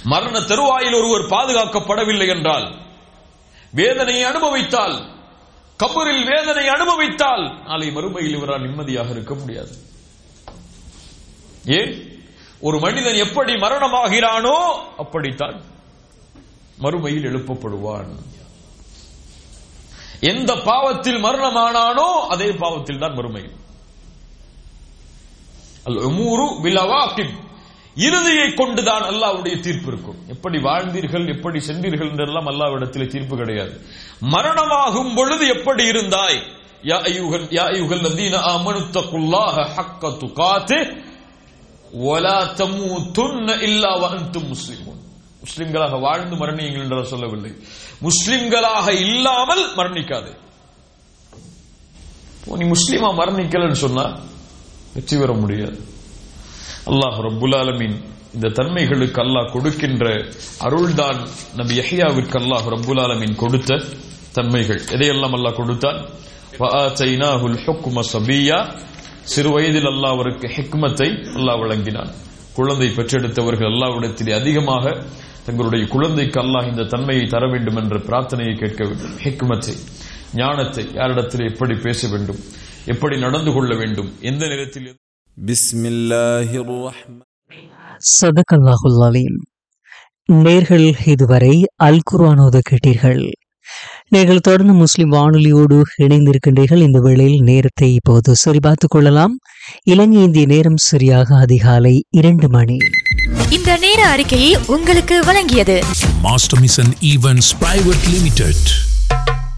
மரண தருவாயில் ஒருவர் பாதுகாக்கப்படவில்லை என்றால் வேதனையை அனுபவித்தால் கபரில் வேதனை அனுபவித்தால் நாளை மறுமையில் இவரால் நிம்மதியாக இருக்க முடியாது ஏன் ஒரு மனிதன் எப்படி மரணமாகிறானோ அப்படித்தான் மறுமையில் எழுப்பப்படுவான் எந்த பாவத்தில் மரணமானானோ அதே பாவத்தில் தான் மறுமையில் அல் உமூரு பிலவாக்கிப் இறுதியை கொண்டுதான் அல்லாஹ்வுடைய தீர்ப்பு இருக்கும் எப்படி வாழ்ந்தீர்கள் எப்படி சென்றீர்கள் என்றெல்லாம் அல்லாஹ்விடத்தில் தீர்ப்பு கிடையாது மரணமாகும் பொழுது எப்படி இருந்தாய் யா அய்யுகல் யா அய்யுகல் லதீன ஆமனு தக்குல்லாஹ ஹக்க துகாத்து வலா தமூதுன்ன இல்லா வஅன்தும் முஸ்லிமூன் முஸ்லிம்களாக வாழ்ந்து மரணியுங்கள் என்று சொல்லவில்லை முஸ்லிம்களாக இல்லாமல் மரணிக்காது இப்போ நீ முஸ்லிமா மரணிக்கலன்னு சொன்னா வெற்றி பெற முடியாது அல்லாஹ் ரப்புல் ஆலமீன் இந்த தன்மைகளுக்கு அல்லாஹ் கொடுக்கின்ற அருள்தான் நபி யஹ்யாவிற்கு அல்லாஹ் ரப்புல் ஆலமீன் கொடுத்த தன்மைகள் எதையெல்லாம் அல்லாஹ் கொடுத்தான் வஆதைனாஹுல் ஹுக்ம சபியா சிறு வயதில் அல்லாஹ் அவருக்கு ஹிக்மத்தை அல்லாஹ் வழங்கினான் குழந்தை பெற்றெடுத்தவர்கள் அல்லாஹ்விடத்திலே அதிகமாக தங்களுடைய குழந்தைக்கு அல்லாஹ் இந்த தன்மையை தர வேண்டும் என்ற பிரார்த்தனையை கேட்க வேண்டும் ஹிக்மத்தை ஞானத்தை யாரிடத்தில் எப்படி பேச வேண்டும் எப்படி நடந்து கொள்ள வேண்டும் எந்த நேரத்தில் بسم الله الرحمن சதகல்லாஹுல் அலீம் நேர்கள் இதுவரை அல் குர்ஆனோத கேட்டீர்கள் நீங்கள் தொடர்ந்து முஸ்லிம் வானொலியோடு இணைந்திருக்கின்றீர்கள் இந்த வேளையில் நேரத்தை இப்போது சரிபார்த்துக் கொள்ளலாம் இலங்கை இந்திய நேரம் சரியாக அதிகாலை இரண்டு மணி இந்த நேர அறிக்கையை உங்களுக்கு வழங்கியது Master Mission Events Private Limited.